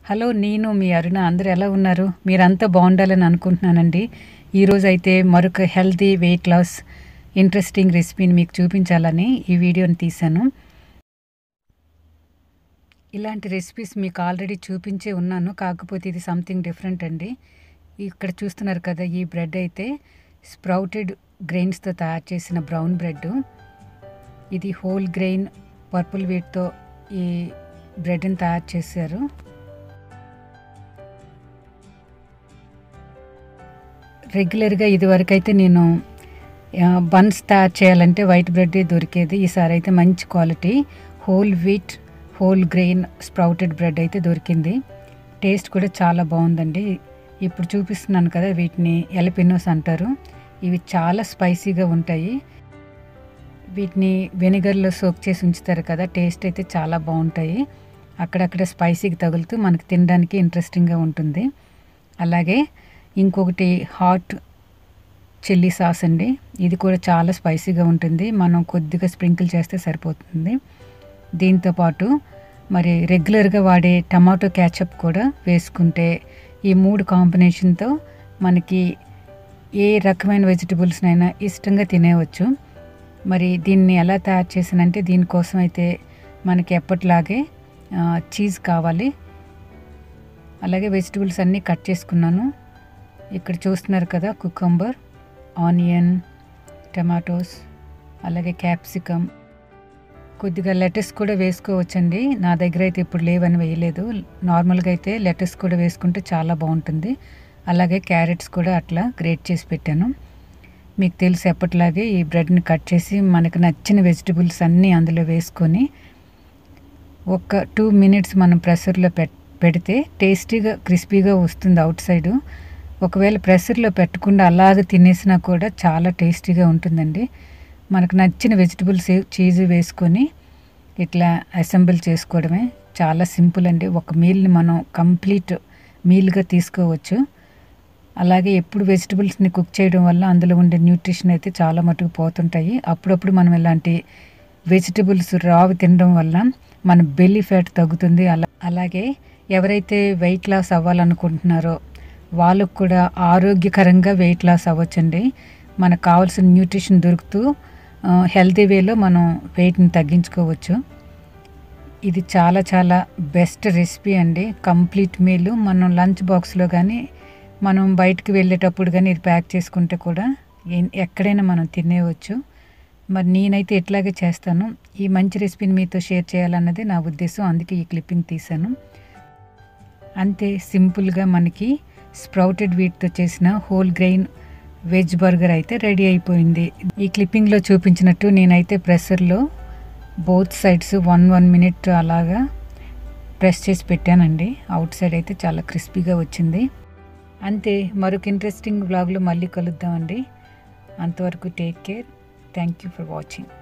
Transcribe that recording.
hello నేను మీ అరుణ అందరూ ఎలా ఉన్నారు మీరంతా బాగుండాలని అనుకుంటున్నానండి ఈరోజు అయితే మరొక హెల్తీ వెయిట్ లాస్ ఇంట్రెస్టింగ్ రెసిపీని మీకు చూపించాలని ఈ వీడియోని తీశాను ఇలాంటి రెసిపీస్ మీకు ఆల్రెడీ చూపించే ఉన్నాను కాకపోతే ఇది సంథింగ్ డిఫరెంట్ అండి ఇక్కడ చూస్తున్నారు కదా ఈ బ్రెడ్ అయితే స్ప్రౌటెడ్ గ్రెయిన్స్తో తయారు చేసిన బ్రౌన్ బ్రెడ్ ఇది హోల్ గ్రెయిన్ పర్పుల్ వీట్తో ఈ బ్రెడ్ని తయారు చేశారు రెగ్యులర్గా ఇదివరకు అయితే నేను బన్స్ తయారు చేయాలంటే వైట్ బ్రెడ్ దొరికేది ఈసారి అయితే మంచి quality whole wheat whole grain sprouted bread అయితే దొరికింది టేస్ట్ కూడా చాలా బాగుందండి ఇప్పుడు చూపిస్తున్నాను కదా వీటిని ఎలపినోస్ అంటారు ఇవి చాలా స్పైసీగా ఉంటాయి వీటిని వెనిగర్లో సోక్ చేసి ఉంచుతారు కదా టేస్ట్ అయితే చాలా బాగుంటాయి అక్కడక్కడ స్పైసీకి తగులుతూ మనకు తినడానికి ఇంట్రెస్టింగ్గా ఉంటుంది అలాగే ఇంకొకటి హాట్ చిల్లీ సాస్ అండి ఇది కూడా చాలా స్పైసీగా ఉంటుంది మనం కొద్దిగా స్ప్రింకిల్ చేస్తే సరిపోతుంది దీంతోపాటు మరి రెగ్యులర్గా వాడే టమాటో క్యాచప్ కూడా వేసుకుంటే ఈ మూడు కాంబినేషన్తో మనకి ఏ రకమైన వెజిటబుల్స్నైనా ఇష్టంగా తినేవచ్చు మరి దీన్ని ఎలా తయారు చేసానంటే దీనికోసం అయితే మనకి ఎప్పటిలాగే చీజ్ కావాలి అలాగే వెజిటబుల్స్ అన్నీ కట్ చేసుకున్నాను ఇక్కడ చూస్తున్నారు కదా కుకంబర్ ఆనియన్ టమాటోస్ అలాగే క్యాప్సికమ్ కొద్దిగా లెటస్ కూడా వేసుకోవచ్చండి నా దగ్గర అయితే ఇప్పుడు లేవని వేయలేదు నార్మల్గా అయితే లెటస్ కూడా వేసుకుంటే చాలా బాగుంటుంది అలాగే క్యారెట్స్ కూడా అట్లా గ్రేట్ చేసి పెట్టాను మీకు తెలిసి ఎప్పటిలాగే ఈ బ్రెడ్ని కట్ చేసి మనకు నచ్చిన వెజిటబుల్స్ అన్నీ అందులో వేసుకొని ఒక టూ మినిట్స్ మనం ప్రెషర్లో పెట్ పెడితే టేస్టీగా క్రిస్పీగా వస్తుంది అవుట్ సైడు ఒకవేళ ప్రెషర్లో పెట్టకుండా అలాగ తినేసినా కూడా చాలా టేస్టీగా ఉంటుందండి మనకు నచ్చిన వెజిటబుల్స్ చీజ్ వేసుకొని ఇట్లా అసెంబుల్ చేసుకోవడమే చాలా సింపుల్ అండి ఒక మీల్ని మనం కంప్లీట్ మీల్గా తీసుకోవచ్చు అలాగే ఎప్పుడు వెజిటబుల్స్ని కుక్ చేయడం వల్ల అందులో ఉండే న్యూట్రిషన్ అయితే చాలా మటుకు పోతుంటాయి అప్పుడప్పుడు మనం ఇలాంటి వెజిటబుల్స్ రావి తినడం వల్ల మన బెల్లీ ఫ్యాట్ తగ్గుతుంది అలా అలాగే ఎవరైతే వెయిట్ లాస్ అవ్వాలనుకుంటున్నారో వాళ్ళకు కూడా ఆరోగ్యకరంగా వెయిట్ లాస్ అవ్వచ్చండి మనకు కావాల్సిన న్యూట్రిషన్ దొరుకుతూ హెల్తీ వేలో మనం వెయిట్ని తగ్గించుకోవచ్చు ఇది చాలా చాలా బెస్ట్ రెసిపీ అండి కంప్లీట్ మీల్ మనం లంచ్ బాక్స్లో కానీ మనం బయటకు వెళ్ళేటప్పుడు కానీ ఇది ప్యాక్ చేసుకుంటే కూడా ఎక్కడైనా మనం తినేవచ్చు మరి నేనైతే ఎట్లాగే చేస్తాను ఈ మంచి రెసిపీని మీతో షేర్ చేయాలన్నది నా ఉద్దేశం అందుకే ఈ క్లిప్పింగ్ తీశాను అంతే సింపుల్గా మనకి స్ప్రౌటెడ్ వీట్తో చేసిన హోల్ గ్రెయిన్ వెజ్ బర్గర్ అయితే రెడీ అయిపోయింది ఈ క్లిప్పింగ్లో చూపించినట్టు నేనైతే ప్రెషర్లో both sides one one minute అలాగా ప్రెస్ చేసి పెట్టానండి అవుట్ సైడ్ అయితే చాలా క్రిస్పీగా వచ్చింది అంతే మరొక ఇంట్రెస్టింగ్ బ్లాగ్లో మళ్ళీ కలుద్దామండి అంతవరకు take care thank you for watching